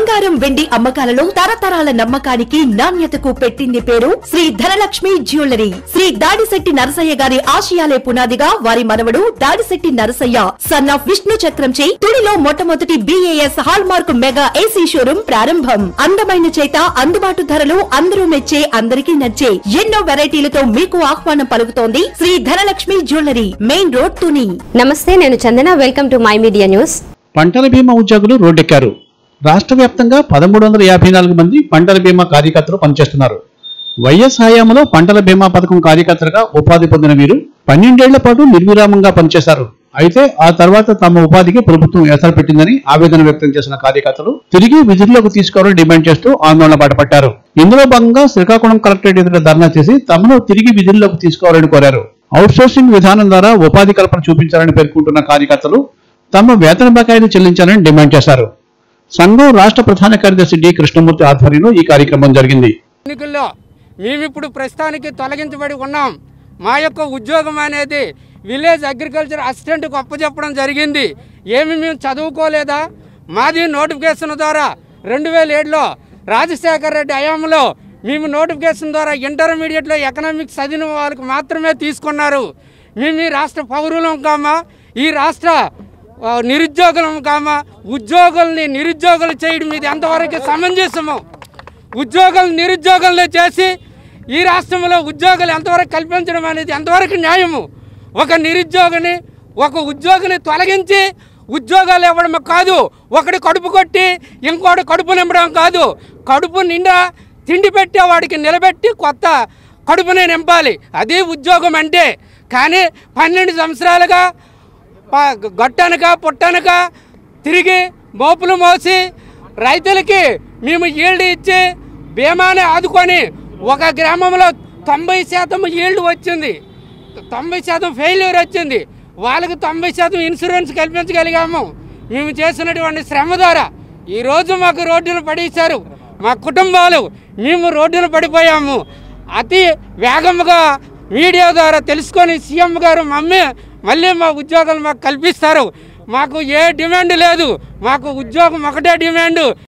బంగారం వెండి అమ్మకాలలో తరతరాల నమ్మకానికి నాణ్యతకు పెట్టింది పేరు శ్రీ ధనలక్ష్మి జ్యువెలరీ శ్రీ దాడిశెట్టి నరసయ్య గారి ఆశయాలే పునాదిగా వారి మనవడు దాడిశెట్టి నరసయ్య సన్ ఆఫ్ విష్ణు చక్రంచే తుడిలో మొట్టమొదటి BIS hallmark mega AC showroom ప్రారంభం అందమైన చేత అందుబాటు ధరలు అందరూ మెచ్చే అందరికీ నచ్చే ఎన్నో వెరైటీలతో మీకు ఆహ్వానం పలుకుతోంది Shri Dhanalakshmi jewellery main road Tuni నమస్తే నేను Chandana welcome to my media news పంటల బీమా ఉద్యోగులు రోడ్డెక్కారు రాష్ట్ర వ్యాప్తంగా పదమూడు వందల యాభై నాలుగు మంది పంటల బీమా కార్యకర్తలు పనిచేస్తున్నారు వైఎస్ హయాంలో పంటల బీమా పథకం కార్యకర్తలుగా ఉపాధి పొందిన వీరు పన్నెండేళ్ల పాటు నిర్విరామంగా పనిచేశారు అయితే ఆ తర్వాత తమ ఉపాధికి ప్రభుత్వం ఎసరు పెట్టిందని ఆవేదన వ్యక్తం చేసిన కార్యకర్తలు తిరిగి విధుల్లోకి తీసుకోవాలని డిమాండ్ చేస్తూ ఆందోళన బాటపట్టారు ఇందులో భాగంగా శ్రీకాకుళం కలెక్టరేట్ ఎదుట ధర్నా చేసి తమను తిరిగి విధుల్లోకి తీసుకోవాలని కోరారు అవుట్సోర్సింగ్ విధానం ద్వారా ఉపాధి కల్పన చూపించాలని పేర్కొంటున్న కార్యకర్తలు తమ వేతన బకాయిలు చెల్లించాలని డిమాండ్ చేశారు సంఘం రాష్ట్ర ప్రధాన కార్యదర్శి డి కృష్ణమూర్తి ఆధ్వర్యంలో ఈ కార్యక్రమం జరిగింది ఎన్నికల్లో మేమిప్పుడు ప్రస్తుతానికి తొలగించబడి ఉన్నాం మా యొక్క ఉద్యోగం అనేది విలేజ్ అగ్రికల్చర్ అసిస్టెంట్కి అప్పచెప్పడం జరిగింది ఏమి మేము చదువుకోలేదా మాది నోటిఫికేషన్ ద్వారా రెండు వేల ఏడులో రాజశేఖర రెడ్డి హయాంలో మేము నోటిఫికేషన్ ద్వారా ఇంటర్మీడియట్లో ఎకనామిక్స్ చదివిన వాళ్ళకి మాత్రమే తీసుకున్నారు మేము ఈ రాష్ట్ర పౌరులం కామా ఈ రాష్ట్ర ఆ, నిరుద్యోగులం కామా ఉద్యోగుల్ని నిరుద్యోగులు చేయడం ఇది ఎంతవరకు సమంజసము ఉద్యోగులు నిరుద్యోగులను చేసి ఈ రాష్ట్రంలో ఉద్యోగాలు ఎంతవరకు కల్పించడం అనేది ఎంతవరకు న్యాయము ఒక నిరుద్యోగిని ఒక ఉద్యోగిని తొలగించి ఉద్యోగాలు ఇవ్వడం కాదు ఒకటి కడుపు కొట్టి ఇంకోటి కడుపు నింపడం కాదు కడుపు నిండా తిండి పెట్టేవాడికి నిలబెట్టి కొత్త కడుపుని నింపాలి అది ఉద్యోగం అంటే కానీ పన్నెండు సంవత్సరాలుగా ప- గొట్టనక పుట్టనక తిరిగి మోపులు మోసి రైతులకి మేము ఈల్డ్ ఇచ్చి బీమాని ఆదుకొని ఒక గ్రామంలో తొంభై శాతం ఈల్డ్ వచ్చింది తొంభై శాతం ఫెయిల్యూర్ వచ్చింది వాళ్ళకి తొంభై శాతం ఇన్సూరెన్స్ కల్పించగలిగాము మేము చేసినటువంటి శ్రమ ద్వారా ఈరోజు మాకు రోడ్డును పడేశారు మా కుటుంబాలు మేము రోడ్డును పడిపోయాము అతి వేగముగా మీడియా ద్వారా తెలుసుకొని సీఎం గారు మమ్మీ మళ్ళీ మా ఉద్యోగాలు మాకు కల్పిస్తారు మాకు ఏ డిమాండ్ లేదు మాకు ఉద్యోగం ఒకటే డిమాండ్